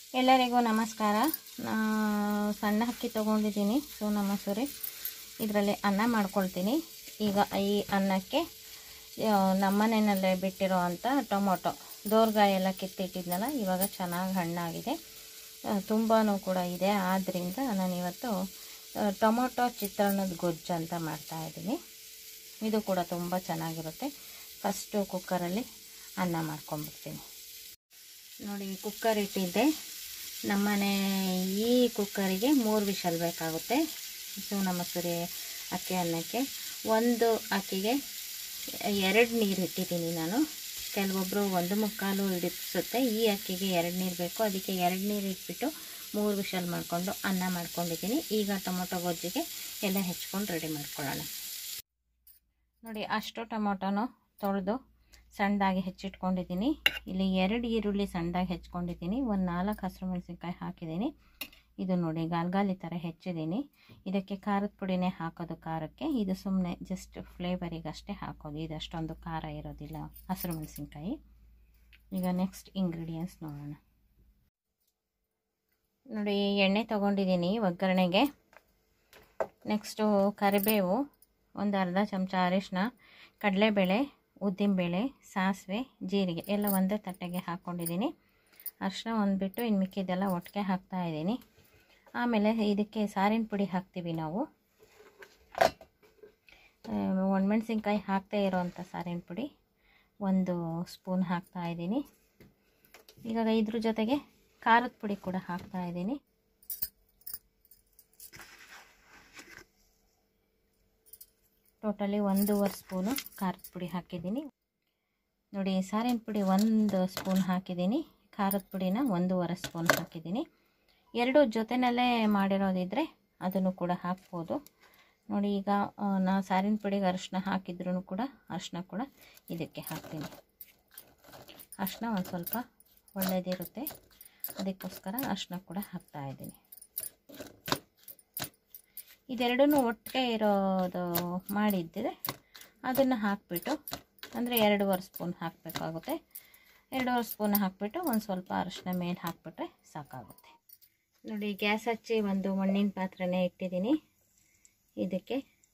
ಎಲ್ಲರಿಗೂ ನಮಸ್ಕಾರ ನಾ ಸಣ್ಣ ಅಕ್ಕಿ ತೊಗೊಂಡಿದ್ದೀನಿ ಸೋನಾ ಮಸೂರಿ ಇದರಲ್ಲಿ ಅನ್ನ ಮಾಡ್ಕೊಳ್ತೀನಿ ಈಗ ಈ ಅನ್ನಕ್ಕೆ ಆ, ನಮ್ಮನೆಯಲ್ಲೇ ಬಿಟ್ಟಿರೋ ಅಂಥ ಟೊಮೊಟೊ ದೋರ್ಗಾಯಿ ಎಲ್ಲ ಕಿತ್ತಿಟ್ಟಿದ್ನಲ್ಲ ಇವಾಗ ಚೆನ್ನಾಗಿ ಹಣ್ಣಾಗಿದೆ ತುಂಬಾ ಕೂಡ ಇದೆ ಆದ್ದರಿಂದ ನಾನಿವತ್ತು ಆ, ಟೊಮೊಟೊ ಚಿತ್ರಾನ್ನದ ಗೊಜ್ಜು ಅಂತ ಮಾಡ್ತಾಯಿದ್ದೀನಿ ಇದು ಕೂಡ ತುಂಬ ಚೆನ್ನಾಗಿರುತ್ತೆ ಫಸ್ಟು ಕುಕ್ಕರಲ್ಲಿ ಅನ್ನ ಮಾಡ್ಕೊಂಬಿಡ್ತೀನಿ ನೋಡಿ ಕುಕ್ಕರ್ ಇಟ್ಟಿದ್ದೆ ನಮ್ಮನೆ ಈ ಕುಕ್ಕರಿಗೆ ಮೂರು ವಿಷಲ್ ಬೇಕಾಗುತ್ತೆ ಸೋನಾ ಮಸೂರಿ ಅಕ್ಕಿ ಅನ್ನಕ್ಕೆ ಒಂದು ಅಕ್ಕಿಗೆ ಎರಡು ನೀರು ಇಟ್ಟಿದ್ದೀನಿ ನಾನು ಕೆಲವೊಬ್ಬರು ಒಂದು ಮುಕ್ಕಾಲು ಹಿಡಿಸುತ್ತೆ ಈ ಅಕ್ಕಿಗೆ ಎರಡು ನೀರು ಬೇಕು ಅದಕ್ಕೆ ಎರಡು ನೀರು ಇಟ್ಬಿಟ್ಟು ಮೂರು ವಿಷಲ್ ಮಾಡಿಕೊಂಡು ಅನ್ನ ಮಾಡ್ಕೊಂಡಿದ್ದೀನಿ ಈಗ ಟೊಮೊಟೊ ಗೊಜ್ಜಿಗೆ ಎಲ್ಲ ಹೆಚ್ಕೊಂಡು ರೆಡಿ ಮಾಡ್ಕೊಳ್ಳೋಣ ನೋಡಿ ಅಷ್ಟು ಟೊಮೊಟೊನು ತೊಳೆದು ಸಣ್ಣದಾಗಿ ಹೆಚ್ಚಿಟ್ಕೊಂಡಿದ್ದೀನಿ ಇಲ್ಲಿ ಎರಡು ಈರುಳ್ಳಿ ಸಣ್ಣದಾಗಿ ಹೆಚ್ಕೊಂಡಿದ್ದೀನಿ ಒಂದು ನಾಲ್ಕು ಹಸಿರು ಮೆಣಸಿನ್ಕಾಯಿ ಹಾಕಿದ್ದೀನಿ ಇದು ನೋಡಿ ಗಾಲ್ಗಾಲಿ ಥರ ಹೆಚ್ಚಿದ್ದೀನಿ ಇದಕ್ಕೆ ಖಾರದ ಪುಡಿನೇ ಹಾಕೋದು ಖಾರಕ್ಕೆ ಇದು ಸುಮ್ಮನೆ ಜಸ್ಟ್ ಫ್ಲೇವರಿಗೆ ಅಷ್ಟೇ ಹಾಕೋದು ಇದು ಅಷ್ಟೊಂದು ಖಾರ ಇರೋದಿಲ್ಲ ಹಸಿರು ಮೆಣಸಿನ್ಕಾಯಿ ಈಗ ನೆಕ್ಸ್ಟ್ ಇಂಗ್ರೀಡಿಯೆಂಟ್ಸ್ ನೋಡೋಣ ನೋಡಿ ಎಣ್ಣೆ ತೊಗೊಂಡಿದ್ದೀನಿ ಒಗ್ಗರಣೆಗೆ ನೆಕ್ಸ್ಟು ಕರಿಬೇವು ಒಂದು ಅರ್ಧ ಚಮಚ ಅರಿಶಿನ ಕಡಲೆಬೇಳೆ ಉದ್ದಿನಬೇಳೆ ಸಾಸಿವೆ ಜೀರಿಗೆ ಎಲ್ಲ ಒಂದೇ ತಟ್ಟೆಗೆ ಹಾಕ್ಕೊಂಡಿದ್ದೀನಿ ಅರಿಶಿನ ಒಂದು ಬಿಟ್ಟು ಇನ್ನು ಮಿಕ್ಕಿದ್ದೆಲ್ಲ ಒಟ್ಟಿಗೆ ಹಾಕ್ತಾ ಇದ್ದೀನಿ ಆಮೇಲೆ ಇದಕ್ಕೆ ಸಾರಿನ ಪುಡಿ ಹಾಕ್ತೀವಿ ನಾವು ಒಣಮೆಣ್ಸಿನ್ಕಾಯಿ ಹಾಕ್ತಾ ಇರೋವಂಥ ಸಾರಿನ ಪುಡಿ ಒಂದು ಸ್ಪೂನ್ ಹಾಕ್ತಾ ಇದ್ದೀನಿ ಈಗ ಇದ್ರ ಜೊತೆಗೆ ಖಾರದ ಪುಡಿ ಕೂಡ ಹಾಕ್ತಾ ಇದ್ದೀನಿ ಟೋಟಲಿ ಒಂದೂವರೆ ಸ್ಪೂನು ಖಾರದ ಪುಡಿ ಹಾಕಿದ್ದೀನಿ ನೋಡಿ ಸಾರಿನ ಪುಡಿ ಒಂದು ಸ್ಪೂನ್ ಹಾಕಿದ್ದೀನಿ ಖಾರದ ಪುಡಿನ ಒಂದೂವರೆ ಸ್ಪೂನ್ ಹಾಕಿದ್ದೀನಿ ಎರಡು ಜೊತೆಯಲ್ಲೇ ಮಾಡಿರೋದಿದ್ದರೆ ಅದನ್ನು ಕೂಡ ಹಾಕ್ಬೋದು ನೋಡಿ ಈಗ ನಾ ಸಾರಿನ ಪುಡಿಗೆ ಅರಿಶಿನ ಹಾಕಿದ್ರೂ ಕೂಡ ಅರಿಶಿನ ಕೂಡ ಇದಕ್ಕೆ ಹಾಕ್ತೀನಿ ಅರಿಶಿನ ಒಂದು ಸ್ವಲ್ಪ ಒಳ್ಳೆಯದಿರುತ್ತೆ ಅದಕ್ಕೋಸ್ಕರ ಅರಿಶಿನ ಕೂಡ ಹಾಕ್ತಾ ಇದ್ದೀನಿ ಇದೆರಡೂ ಒಟ್ಟಿಗೆ ಇರೋದು ಮಾಡಿದ್ದರೆ ಅದನ್ನು ಹಾಕಿಬಿಟ್ಟು ಅಂದರೆ ಎರಡೂವರೆ ಸ್ಪೂನ್ ಹಾಕಬೇಕಾಗುತ್ತೆ ಎರಡೂವರೆ ಸ್ಪೂನ್ ಹಾಕಿಬಿಟ್ಟು ಒಂದು ಸ್ವಲ್ಪ ಅರಿಶಿನ ಮೇಲೆ ಹಾಕಿಬಿಟ್ರೆ ಸಾಕಾಗುತ್ತೆ ನೋಡಿ ಗ್ಯಾಸ್ ಹಚ್ಚಿ ಒಂದು ಮಣ್ಣಿನ ಪಾತ್ರೆನೇ ಇಟ್ಟಿದ್ದೀನಿ ಇದಕ್ಕೆ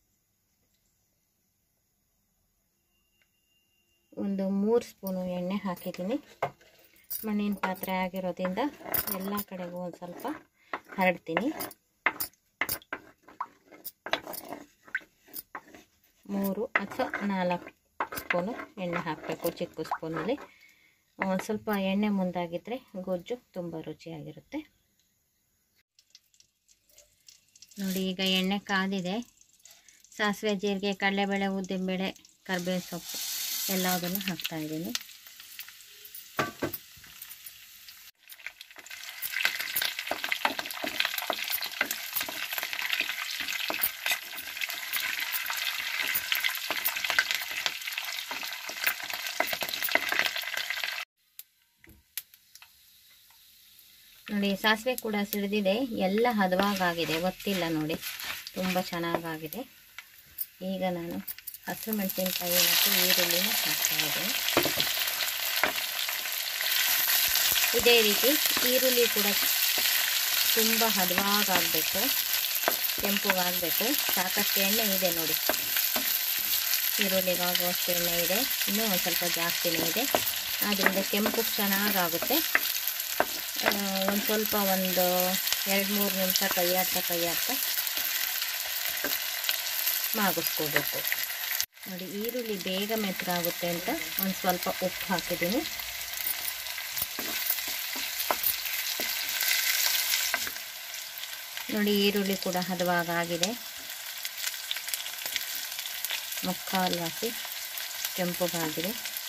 ಒಂದು ಮೂರು ಸ್ಪೂನು ಎಣ್ಣೆ ಹಾಕಿದ್ದೀನಿ ಮಣ್ಣಿನ ಪಾತ್ರೆ ಆಗಿರೋದ್ರಿಂದ ಎಲ್ಲ ಕಡೆಗೂ ಒಂದು ಸ್ವಲ್ಪ ಹರಡ್ತೀನಿ ಮೂರು ಅಥವಾ ನಾಲ್ಕು ಸ್ಪೂನು ಎಣ್ಣೆ ಹಾಕಬೇಕು ಚಿಕ್ಕ ಸ್ಪೂನಲ್ಲಿ ಒಂದು ಸ್ವಲ್ಪ ಎಣ್ಣೆ ಮುಂದಾಗಿದ್ದರೆ ಗೊಜ್ಜು ತುಂಬ ರುಚಿಯಾಗಿರುತ್ತೆ ನೋಡಿ ಈಗ ಎಣ್ಣೆ ಕಾದಿದೆ ಸಾಸಿವೆ ಜೀರಿಗೆ ಕಡಲೆಬೇಳೆ ಉದ್ದಿನಬೇಳೆ ಕರಿಬೇವು ಸೊಪ್ಪು ಎಲ್ಲದನ್ನು ಹಾಕ್ತಾಯಿದ್ದೀನಿ ನೋಡಿ ಸಾಸಿವೆ ಕೂಡ ಸಿಡಿದಿದೆ ಎಲ್ಲ ಹದವಾಗಾಗಿದೆ ಗೊತ್ತಿಲ್ಲ ನೋಡಿ ತುಂಬ ಚೆನ್ನಾಗಾಗಿದೆ ಈಗ ನಾನು ಹಸಿರು ಮೆಣಸಿನ್ಕಾಯಿ ಮತ್ತು ಈರುಳ್ಳಿನ ಹಾಕ್ತಾ ಇದ್ದೀನಿ ಇದೇ ರೀತಿ ಈರುಳ್ಳಿ ಕೂಡ ತುಂಬ ಹದವಾಗಬೇಕು ಕೆಂಪುಗಾಗಬೇಕು ಸಾಕಷ್ಟು ಎಣ್ಣೆ ಇದೆ ನೋಡಿ ಈರುಳ್ಳಿಗಾಗುವಷ್ಟು ಎಣ್ಣೆ ಇದೆ ಇನ್ನೂ ಒಂದು ಸ್ವಲ್ಪ ಜಾಸ್ತಿನೇ ಇದೆ ಆದ್ದರಿಂದ ಕೆಂಪು ಚೆನ್ನಾಗಾಗುತ್ತೆ ಒಂದು ಸ್ವಲ್ಪ ಒಂದು ಎರಡು ಮೂರು ನಿಮಿಷ ಕೈಯಾಡ್ತಾ ಕೈಯಾಡ್ತಾ ಮಾಗಿಸ್ಕೋಬೇಕು ನೋಡಿ ಈರುಳ್ಳಿ ಬೇಗ ಮೆತ್ತಗಾಗುತ್ತೆ ಅಂತ ಒಂದು ಸ್ವಲ್ಪ ಉಪ್ಪು ಹಾಕಿದ್ದೀನಿ ನೋಡಿ ಈರುಳ್ಳಿ ಕೂಡ ಹದವಾಗಾಗಿದೆ ಮುಕ್ಕಾಲು ಹಾಕಿ ಕೆಂಪುಗಾಗಿದೆ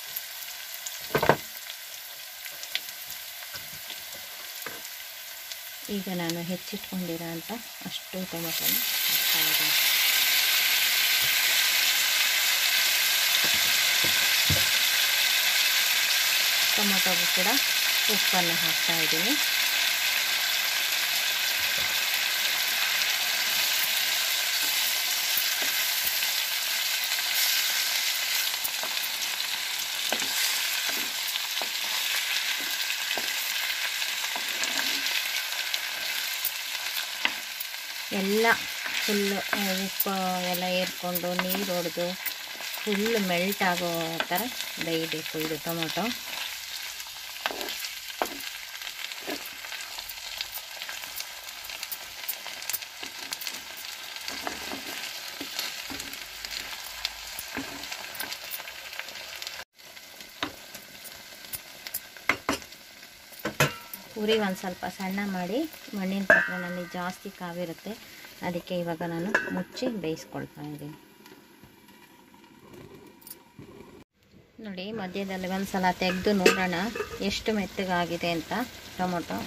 ಈಗ ನಾನು ಹೆಚ್ಚಿಟ್ಕೊಂಡಿರೋ ಅಂಥ ಅಷ್ಟು ಟೊಮೊಟೊನ ಹಾಕ್ತಾ ಇದ್ದೀನಿ ಟೊಮೊಟೊಗೂ ಕೂಡ ಉಪ್ಪನ್ನು ಹಾಕ್ತಾ ಇದ್ದೀನಿ ಎಲ್ಲ ಫುಲ್ಲು ಉಪ್ಪು ಎಲ್ಲ ಏರ್ಕೊಂಡು ನೀರು ಹೊಡೆದು ಫುಲ್ ಮೆಲ್ಟ್ ಆಗೋ ಥರ ಬೇಯಬೇಕು ಇದು ಟೊಮೊಟೊ ಉರಿ ಒಂದು ಸ್ವಲ್ಪ ಸಣ್ಣ ಮಾಡಿ ಮಣ್ಣಿನ ಪಾತ್ರೆನಲ್ಲಿ ಜಾಸ್ತಿ ಕಾವಿರುತ್ತೆ ಅದಕ್ಕೆ ಇವಾಗ ನಾನು ಮುಚ್ಚಿ ಬೇಯಿಸ್ಕೊಳ್ತಾ ಇದ್ದೀನಿ ನೋಡಿ ಮಧ್ಯದಲ್ಲಿ ಒಂದು ಸಲ ತೆಗೆದು ನೋಡೋಣ ಎಷ್ಟು ಮೆತ್ತಗಾಗಿದೆ ಅಂತ ಟೊಮೊಟೊ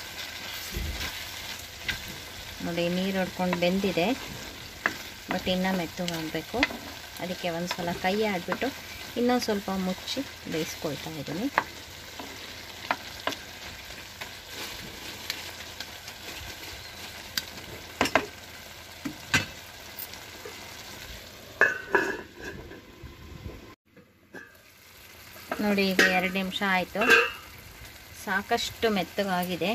ನೋಡಿ ನೀರು ಹೊಡ್ಕೊಂಡು ಬೆಂದಿದೆ ಬಟ್ ಇನ್ನೂ ಮೆತ್ತಗಾಗಬೇಕು ಅದಕ್ಕೆ ಒಂದು ಸಲ ಕೈ ಆಡಿಬಿಟ್ಟು ಇನ್ನೊಂದು ಸ್ವಲ್ಪ ಮುಚ್ಚಿ ಬೇಯಿಸ್ಕೊಳ್ತಾ ಇದ್ದೀನಿ ನೋಡಿ ಈಗ ಎರಡು ನಿಮಿಷ ಆಯಿತು ಸಾಕಷ್ಟು ಮೆತ್ತಗಾಗಿದೆ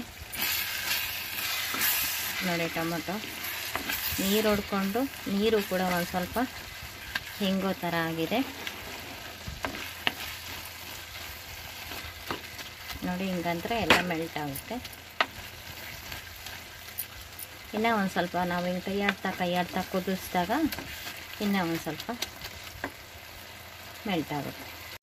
ನೋಡಿ ಟೊಮೊಟೊ ನೀರು ಹೊಡ್ಕೊಂಡು ನೀರು ಕೂಡ ಒಂದು ಸ್ವಲ್ಪ ಹಿಂಗೋ ಥರ ಆಗಿದೆ ನೋಡಿ ಹಿಂಗಂದ್ರೆ ಎಲ್ಲ ಮೆಲ್ಟ್ ಆಗುತ್ತೆ ಇನ್ನೂ ಒಂದು ಸ್ವಲ್ಪ ನಾವು ಹಿಂಗೆ ಕೈಯಾಡ್ತಾ ಕೈಯಾಡ್ತಾ ಕುದಿಸಿದಾಗ ಇನ್ನೂ ಒಂದು ಸ್ವಲ್ಪ ಮೆಲ್ಟ್ ಆಗುತ್ತೆ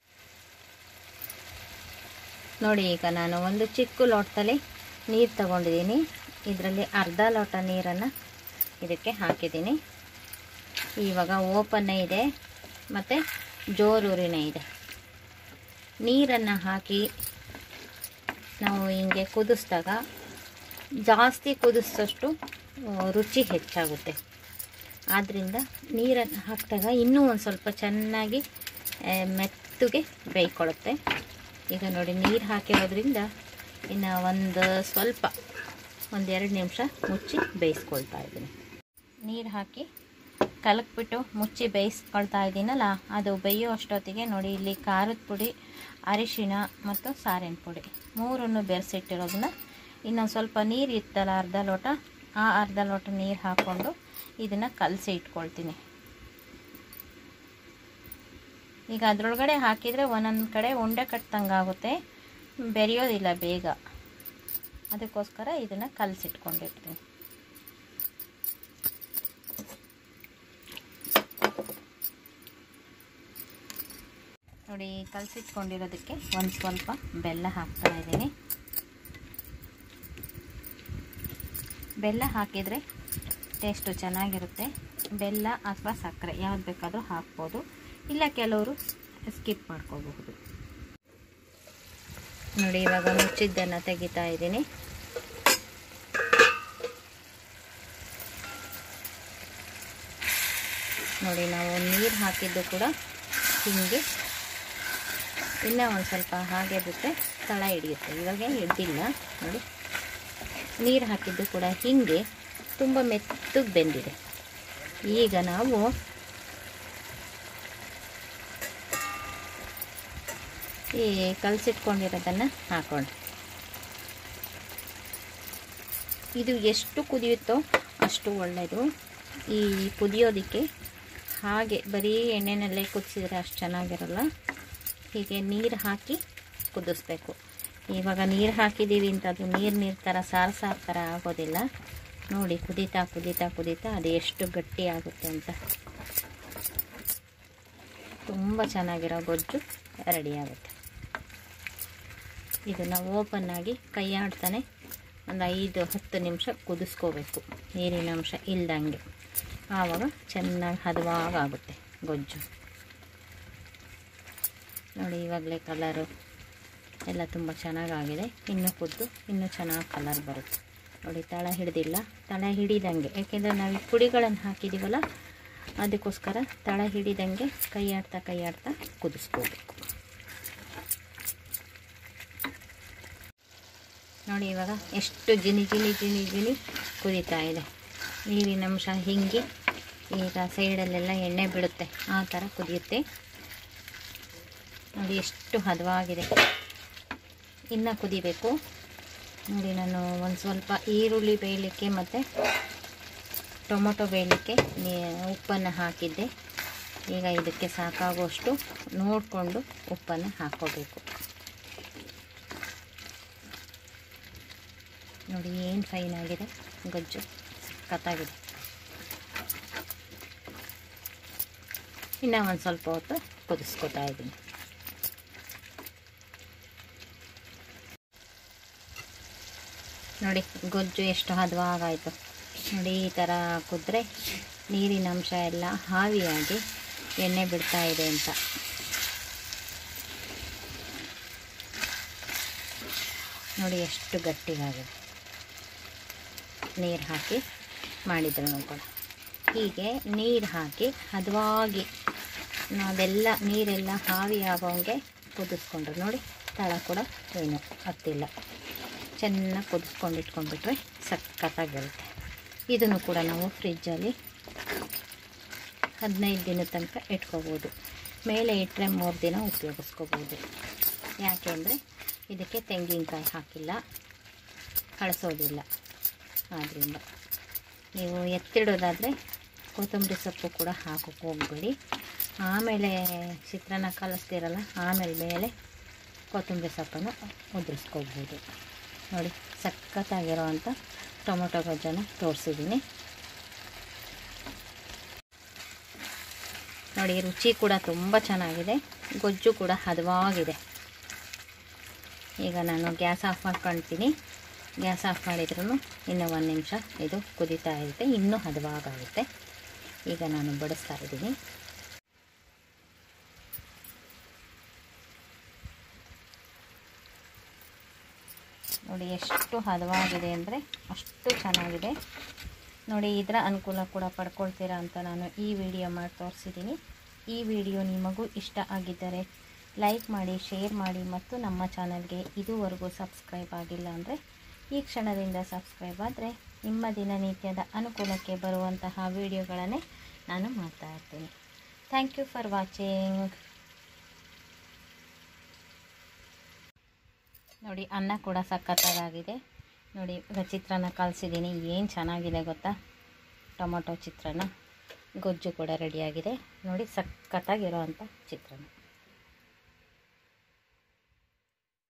ನೋಡಿ ಈಗ ನಾನು ಒಂದು ಚಿಕ್ಕ ಲೋಟದಲ್ಲಿ ನೀರು ತಗೊಂಡಿದ್ದೀನಿ ಇದರಲ್ಲಿ ಅರ್ಧ ಲೋಟ ನೀರನ್ನು ಇದಕ್ಕೆ ಹಾಕಿದ್ದೀನಿ ಇವಾಗ ಓಪನ್ನೇ ಇದೆ ಮತ್ತು ಜೋರೂರಿನೇ ಇದೆ ನೀರನ್ನು ಹಾಕಿ ನಾವು ಹಿಂಗೆ ಕುದಿಸಿದಾಗ ಜಾಸ್ತಿ ಕುದಿಸಿದಷ್ಟು ರುಚಿ ಹೆಚ್ಚಾಗುತ್ತೆ ಆದ್ದರಿಂದ ನೀರನ್ನು ಹಾಕಿದಾಗ ಇನ್ನೂ ಒಂದು ಸ್ವಲ್ಪ ಚೆನ್ನಾಗಿ ಮೆತ್ತಗೆ ಬೇಯ್ಕೊಳ್ಳುತ್ತೆ ಈಗ ನೋಡಿ ನೀರು ಹಾಕಿರೋದ್ರಿಂದ ಇನ್ನು ಒಂದು ಸ್ವಲ್ಪ ಒಂದೆರಡು ನಿಮಿಷ ಮುಚ್ಚಿ ಬೇಯಿಸ್ಕೊಳ್ತಾ ಇದ್ದೀನಿ ನೀರು ಹಾಕಿ ಕಲಕ್ಬಿಟ್ಟು ಮುಚ್ಚಿ ಬೇಯಿಸ್ಕೊಳ್ತಾ ಇದ್ದೀನಲ್ಲ ಅದು ಬೇಯೋ ಅಷ್ಟೊತ್ತಿಗೆ ನೋಡಿ ಇಲ್ಲಿ ಖಾರದ ಪುಡಿ ಅರಿಶಿಣ ಮತ್ತು ಸಾರಿನ ಪುಡಿ ಮೂರನ್ನು ಬೆರೆಸಿಟ್ಟಿರೋದನ್ನ ಇನ್ನೊಂದು ಸ್ವಲ್ಪ ನೀರು ಇತ್ತಲ್ಲ ಅರ್ಧ ಲೋಟ ಆ ಅರ್ಧ ಲೋಟ ನೀರು ಹಾಕ್ಕೊಂಡು ಇದನ್ನು ಕಲಸಿ ಇಟ್ಕೊಳ್ತೀನಿ ಈಗ ಅದರೊಳಗಡೆ ಹಾಕಿದರೆ ಒಂದೊಂದು ಕಡೆ ಉಂಡೆ ಕಟ್ಟಂಗಾಗುತ್ತೆ ಬೆರೆಯೋದಿಲ್ಲ ಬೇಗ ಅದಕ್ಕೋಸ್ಕರ ಇದನ್ನು ಕಲಸಿಟ್ಕೊಂಡಿರ್ತೀನಿ ನೋಡಿ ಕಲಸಿಟ್ಕೊಂಡಿರೋದಕ್ಕೆ ಒಂದು ಸ್ವಲ್ಪ ಬೆಲ್ಲ ಹಾಕ್ತಾ ಇದ್ದೀನಿ ಬೆಲ್ಲ ಹಾಕಿದರೆ ಟೇಸ್ಟು ಚೆನ್ನಾಗಿರುತ್ತೆ ಬೆಲ್ಲ ಅಥವಾ ಸಕ್ಕರೆ ಯಾವ್ದು ಬೇಕಾದರೂ ಹಾಕ್ಬೋದು ಇಲ್ಲ ಕೆಲವರು ಸ್ಕಿಪ್ ಮಾಡ್ಕೋಬಹುದು ನೋಡಿ ಇವಾಗ ಮುಚ್ಚಿದ್ದನ್ನು ತೆಗಿತಾ ಇದ್ದೀನಿ ನೋಡಿ ನಾವು ನೀರು ಹಾಕಿದ್ದು ಕೂಡ ಹಿಂಗೆ ಇನ್ನೂ ಒಂದು ಸ್ವಲ್ಪ ಹಾಗೆ ಬಿಟ್ಟರೆ ತಳ ಹಿಡಿಯುತ್ತೆ ಇವಾಗ ಹಿಡ್ದಿಲ್ಲ ನೋಡಿ ನೀರು ಹಾಕಿದ್ದು ಕೂಡ ಹಿಂಗೆ ತುಂಬ ಮೆತ್ತಗೆ ಬೆಂದಿದೆ ಈಗ ನಾವು ಈ ಕಲಸಿಟ್ಕೊಂಡಿರೋದನ್ನು ಹಾಕೊಂಡು ಇದು ಎಷ್ಟು ಕುದಿಯುತ್ತೋ ಅಷ್ಟು ಒಳ್ಳೆಯದು ಈ ಕುದಿಯೋದಕ್ಕೆ ಹಾಗೆ ಬರೀ ಎಣ್ಣೆನಲ್ಲೇ ಕುದಿಸಿದ್ರೆ ಅಷ್ಟು ಚೆನ್ನಾಗಿರಲ್ಲ ಹೀಗೆ ನೀರು ಹಾಕಿ ಕುದಿಸ್ಬೇಕು ಇವಾಗ ನೀರು ಹಾಕಿದ್ದೀವಿ ಅಂತ ಅದು ನೀರು ನೀರು ಥರ ಸಾರು ಸಾರು ಥರ ಆಗೋದಿಲ್ಲ ನೋಡಿ ಕುದೀತಾ ಕುದೀತಾ ಕುದೀತಾ ಅದು ಎಷ್ಟು ಗಟ್ಟಿ ಆಗುತ್ತೆ ಅಂತ ತುಂಬ ಚೆನ್ನಾಗಿರೋ ಗೊಜ್ಜು ರೆಡಿ ಆಗುತ್ತೆ ಇದನ್ನು ಓಪನ್ನಾಗಿ ಕೈಯಾಡ್ತಾನೆ ಒಂದು ಐದು ಹತ್ತು ನಿಮಿಷ ಕುದಿಸ್ಕೋಬೇಕು ನೀರಿನ ಅಂಶ ಇಲ್ದಂಗೆ ಆವಾಗ ಚೆನ್ನಾಗಿ ಹದವಾಗುತ್ತೆ ಗೊಜ್ಜು ನೋಡಿ ಇವಾಗಲೇ ಕಲರು ಎಲ್ಲ ತುಂಬ ಚೆನ್ನಾಗಾಗಿದೆ ಇನ್ನೂ ಕುದ್ದು ಇನ್ನೂ ಚೆನ್ನಾಗಿ ಕಲರ್ ಬರುತ್ತೆ ನೋಡಿ ತಳ ಹಿಡ್ದಿಲ್ಲ ತಳ ಹಿಡಿದಂಗೆ ಯಾಕೆಂದರೆ ನಾವು ಈ ಪುಡಿಗಳನ್ನು ಹಾಕಿದ್ದೀವಲ್ಲ ಅದಕ್ಕೋಸ್ಕರ ತಳ ಹಿಡಿದಂಗೆ ಕೈ ಆಡ್ತಾ ಕೈ ಆಡ್ತಾ ಕುದಿಸ್ಕೋಬೇಕು ನೋಡಿ ಇವಾಗ ಎಷ್ಟು ಜಿನಿ ಜಿನಿ ಜಿನಿ ಜಿನಿ ಕುದೀತಾ ಇದೆ ನೀರಿನ ಅಂಶ ಹಿಂಗೆ ಈಗ ಸೈಡಲ್ಲೆಲ್ಲ ಎಣ್ಣೆ ಬಿಡುತ್ತೆ ಆ ಥರ ಕುದಿಯುತ್ತೆ ನೋಡಿ ಎಷ್ಟು ಹದವಾಗಿದೆ ಇನ್ನು ಕುದಿಬೇಕು ನೋಡಿ ನಾನು ಒಂದು ಸ್ವಲ್ಪ ಈರುಳ್ಳಿ ಬೇಯಲಿಕ್ಕೆ ಮತ್ತು ಟೊಮೊಟೊ ಬೇಯಲಿಕ್ಕೆ ನೀ ಉಪ್ಪನ್ನು ಹಾಕಿದ್ದೆ ಈಗ ಇದಕ್ಕೆ ಸಾಕಾಗುವಷ್ಟು ನೋಡಿಕೊಂಡು ಉಪ್ಪನ್ನು ಹಾಕ್ಕೋಬೇಕು ನೋಡಿ ಏನು ಫೈನ್ ಆಗಿದೆ ಗೊಜ್ಜು ಸಖತ್ತಾಗಿದೆ ಇನ್ನು ಒಂದು ಸ್ವಲ್ಪ ಹೊತ್ತು ಕುದಿಸ್ಕೊತಾ ಇದ್ದೀನಿ ನೋಡಿ ಗೊಜ್ಜು ಎಷ್ಟು ಹದವಾಗಾಯಿತು ನೋಡಿ ಈ ಥರ ಕುದ್ರೆ ನೀರಿನ ಅಂಶ ಎಲ್ಲ ಹಾವಿಯಾಗಿ ಎಣ್ಣೆ ಬಿಡ್ತಾ ಇದೆ ಅಂತ ನೋಡಿ ಎಷ್ಟು ಗಟ್ಟಿಗಾಗಿದೆ ನೀರು ಹಾಕಿ ಮಾಡಿದ್ರು ಕೂಡ ಹೀಗೆ ನೀರು ಹಾಕಿ ಹದವಾಗಿ ಅದೆಲ್ಲ ನೀರೆಲ್ಲ ಹಾವಿ ಆಗೋಂಗೆ ಕುದಿಸ್ಕೊಂಡ್ರು ನೋಡಿ ತಳ ಕೂಡ ಏನು ಹತ್ತಿಲ್ಲ ಚೆನ್ನಾಗಿ ಕುದಿಸ್ಕೊಂಡು ಇಟ್ಕೊಂಡ್ಬಿಟ್ರೆ ಸಖತ್ತಾಗಿರುತ್ತೆ ಇದನ್ನು ಕೂಡ ನಾವು ಫ್ರಿಜ್ಜಲ್ಲಿ ಹದಿನೈದು ದಿನದ ತನಕ ಇಟ್ಕೋಬೋದು ಮೇಲೆ ಇಟ್ಟರೆ ಮೂರು ದಿನ ಉಪಯೋಗಿಸ್ಕೋಬೋದು ಯಾಕೆ ಅಂದರೆ ಇದಕ್ಕೆ ತೆಂಗಿನಕಾಯಿ ಹಾಕಿಲ್ಲ ಕಳಿಸೋದಿಲ್ಲ ಆದ್ದರಿಂದ ನೀವು ಎತ್ತಿಡೋದಾದರೆ ಕೊತ್ತಂಬರಿ ಸೊಪ್ಪು ಕೂಡ ಹಾಕೋಕೆ ಹೋಗ್ಬೇಡಿ ಆಮೇಲೆ ಚಿತ್ರಾನ್ನ ಕಲಿಸ್ತೀರಲ್ಲ ಆಮೇಲೆ ಮೇಲೆ ಕೊತ್ತಂಬರಿ ಸೊಪ್ಪನ್ನು ಉದುರಿಸ್ಕೋಬೋದು ನೋಡಿ ಸಖತ್ತಾಗಿರೋ ಅಂಥ ಟೊಮೊಟೊ ಗೊಜ್ಜನ್ನು ತೋರಿಸಿದ್ದೀನಿ ನೋಡಿ ರುಚಿ ಕೂಡ ತುಂಬ ಚೆನ್ನಾಗಿದೆ ಗೊಜ್ಜು ಕೂಡ ಹದವಾಗಿದೆ ಈಗ ನಾನು ಗ್ಯಾಸ್ ಆಫ್ ಮಾಡ್ಕೊಳ್ತೀನಿ ಗ್ಯಾಸ್ ಆಫ್ ಮಾಡಿದ್ರೂ ಇನ್ನೂ ಒಂದು ನಿಮಿಷ ಇದು ಕುದೀತಾ ಇರುತ್ತೆ ಇನ್ನೂ ಹದವಾಗುತ್ತೆ ಈಗ ನಾನು ಬಡಿಸ್ತಾ ಇದ್ದೀನಿ ನೋಡಿ ಎಷ್ಟು ಹದವಾಗಿದೆ ಅಂದರೆ ಅಷ್ಟು ಚೆನ್ನಾಗಿದೆ ನೋಡಿ ಇದರ ಅನುಕೂಲ ಕೂಡ ಪಡ್ಕೊಳ್ತೀರಾ ಅಂತ ನಾನು ಈ ವಿಡಿಯೋ ಮಾಡಿ ತೋರಿಸಿದ್ದೀನಿ ಈ ವಿಡಿಯೋ ನಿಮಗೂ ಇಷ್ಟ ಆಗಿದ್ದರೆ ಲೈಕ್ ಮಾಡಿ ಶೇರ್ ಮಾಡಿ ಮತ್ತು ನಮ್ಮ ಚಾನಲ್ಗೆ ಇದುವರೆಗೂ ಸಬ್ಸ್ಕ್ರೈಬ್ ಆಗಿಲ್ಲ ಅಂದರೆ ಈ ಕ್ಷಣದಿಂದ ಸಬ್ಸ್ಕ್ರೈಬ್ ಆದರೆ ನಿಮ್ಮ ದಿನನಿತ್ಯದ ಅನುಕೂಲಕ್ಕೆ ಬರುವಂತಹ ವಿಡಿಯೋಗಳನ್ನೇ ನಾನು ಮಾಡ್ತಾ ಇರ್ತೀನಿ ಥ್ಯಾಂಕ್ ಯು ಫಾರ್ ವಾಚಿಂಗ್ ನೋಡಿ ಅನ್ನ ಕೂಡ ಸಖತ್ತಾಗಿದೆ ನೋಡಿ ಈಗ ಚಿತ್ರಾನ್ನ ಕಲಿಸಿದ್ದೀನಿ ಏನು ಚೆನ್ನಾಗಿದೆ ಗೊತ್ತಾ ಟೊಮೊಟೊ ಚಿತ್ರಾನ್ನ ಗೊಜ್ಜು ಕೂಡ ರೆಡಿಯಾಗಿದೆ ನೋಡಿ ಸಖತ್ತಾಗಿರೋ ಅಂಥ ಚಿತ್ರಾನ್ನ